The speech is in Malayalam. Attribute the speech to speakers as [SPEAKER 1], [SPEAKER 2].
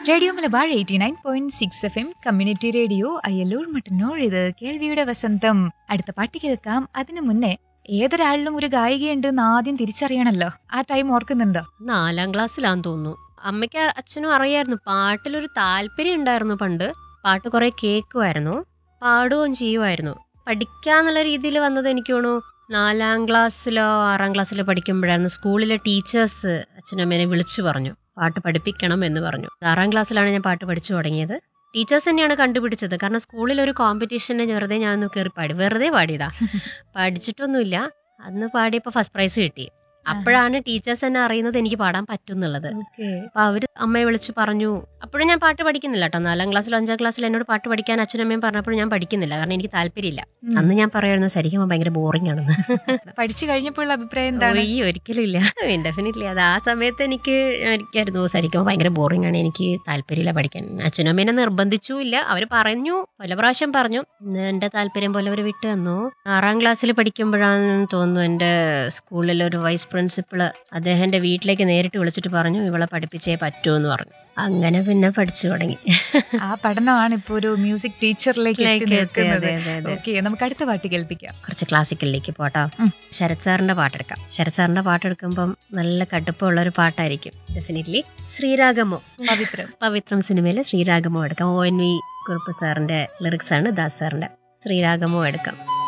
[SPEAKER 1] Radio Malabar eighty nine point six F M community radio Ayyalloor Mattannur ഇത് കേൾവിയുടെ വസന്തം അടുത്ത പാട്ട് കേൾക്കാം അതിനു മുന്നേ ഏതൊരാളിലും ഒരു ഗായികയുണ്ടെന്ന് ആദ്യം തിരിച്ചറിയണല്ലോ ആ ടൈം ഓർക്കുന്നുണ്ടോ
[SPEAKER 2] നാലാം ക്ലാസ്സിലാന്ന് തോന്നുന്നു അമ്മയ്ക്ക് അച്ഛനും അറിയായിരുന്നു പാട്ടിലൊരു താല്പര്യം ഉണ്ടായിരുന്നു പണ്ട് പാട്ട് കുറെ കേൾക്കുമായിരുന്നു പാടുകയും ചെയ്യുമായിരുന്നു പഠിക്കാന്നുള്ള രീതിയിൽ വന്നത് എനിക്ക് തോന്നുന്നു നാലാം ക്ലാസ്സിലോ ആറാം ക്ലാസ്സിലോ പഠിക്കുമ്പോഴായിരുന്നു സ്കൂളിലെ ടീച്ചേഴ്സ് അച്ഛനും അമ്മേനെ വിളിച്ചു പറഞ്ഞു പാട്ട് പഠിപ്പിക്കണം എന്ന് പറഞ്ഞു ആറാം ക്ലാസ്സിലാണ് ഞാൻ പാട്ട് പഠിച്ചു തുടങ്ങിയത് ടീച്ചേഴ്സ് തന്നെയാണ് കണ്ടുപിടിച്ചത് കാരണം സ്കൂളിൽ ഒരു കോമ്പറ്റീഷന് വെറുതെ ഞാൻ ഒന്ന് കയറി പാടി വെറുതെ പാടിയതാ പഠിച്ചിട്ടൊന്നുമില്ല അന്ന് പാടിയപ്പോൾ ഫസ്റ്റ് പ്രൈസ് കിട്ടി അപ്പോഴാണ് ടീച്ചേഴ്സ് തന്നെ അറിയുന്നത് എനിക്ക് പാടാൻ പറ്റും എന്നുള്ളത് അപ്പൊ അവര് അമ്മയെ വിളിച്ച് പറഞ്ഞു അപ്പോഴും ഞാൻ പാട്ട് പഠിക്കുന്നില്ല കേട്ടോ നാലാം ക്ലാസ്സിലോ അഞ്ചാം ക്ലാസ്സിലോ എന്നോട് പാട്ട് പഠിക്കാൻ അച്ഛനും അമ്മയും പറഞ്ഞപ്പോൾ ഞാൻ പഠിക്കുന്നില്ല കാരണം എനിക്ക് താല്പര്യമില്ല അന്ന് ഞാൻ പറയായിരുന്നു സരിക്കുമ്പോൾ ഭയങ്കര ബോറിംഗ് ആണെന്ന്
[SPEAKER 1] പഠിച്ചു കഴിഞ്ഞപ്പോഴുള്ള അഭിപ്രായം എന്താണ്
[SPEAKER 2] ഈ ഒരിക്കലും ഇല്ല ഡെഫിനറ്റ്ലി അത് ആ സമയത്ത് എനിക്ക് എനിക്കായിരുന്നു സരിക്കുമ്പോൾ ഭയങ്കര ബോറിംഗ് ആണ് എനിക്ക് താല്പര്യമില്ല പഠിക്കാൻ അച്ഛനും അമ്മേനെ നിർബന്ധിച്ചുമില്ല അവർ പറഞ്ഞു പല പ്രാവശ്യം പറഞ്ഞു എന്റെ താല്പര്യം പോലെ അവർ വിട്ടു തന്നു ആറാം ക്ലാസ്സിൽ പഠിക്കുമ്പോഴാണെന്ന് തോന്നുന്നു എൻ്റെ സ്കൂളിൽ ഒരു വൈസ് പ്രിൻസിപ്പള് അദ്ദേഹത്തിന്റെ വീട്ടിലേക്ക് നേരിട്ട് വിളിച്ചിട്ട് പറഞ്ഞു ഇവളെ പഠിപ്പിച്ചേ പറ്റൂ എന്ന് പറഞ്ഞു അങ്ങനെ പിന്നെ പഠിച്ചു തുടങ്ങി
[SPEAKER 1] ആ പഠനമാണ് ഇപ്പൊ ഒരു മ്യൂസിക് ടീച്ചറിലേക്ക് എത്തി
[SPEAKER 2] Like,
[SPEAKER 1] നിൽക്കുന്നത്
[SPEAKER 2] അതെ, അതെ, അതെ.
[SPEAKER 1] ഓക്കെ നമുക്ക് അടുത്ത പാട്ട് കേൾപ്പിക്കാം
[SPEAKER 2] കുറച്ച് ക്ലാസിക്കലിലേക്ക് പോട്ടോ
[SPEAKER 1] ഉം.
[SPEAKER 2] ശരത് സാറിന്റെ പാട്ടെടുക്കാം ശരത് സാറിന്റെ പാട്ടെടുക്കുമ്പം നല്ല കടുപ്പമുള്ള ഒരു പാട്ടായിരിക്കും ഡെഫിനറ്റ്ലി ശ്രീരാഗമോ
[SPEAKER 1] പവിത്രം
[SPEAKER 2] പവിത്രം സിനിമയിലെ ശ്രീരാഗമോ എടുക്കാം ഒ എൻ വി കുറുപ്പ് സാറിന്റെ ലിറിക്സ് ആണ് ദാസ് സാറിന്റെ ശ്രീരാഗമോ എടുക്കാം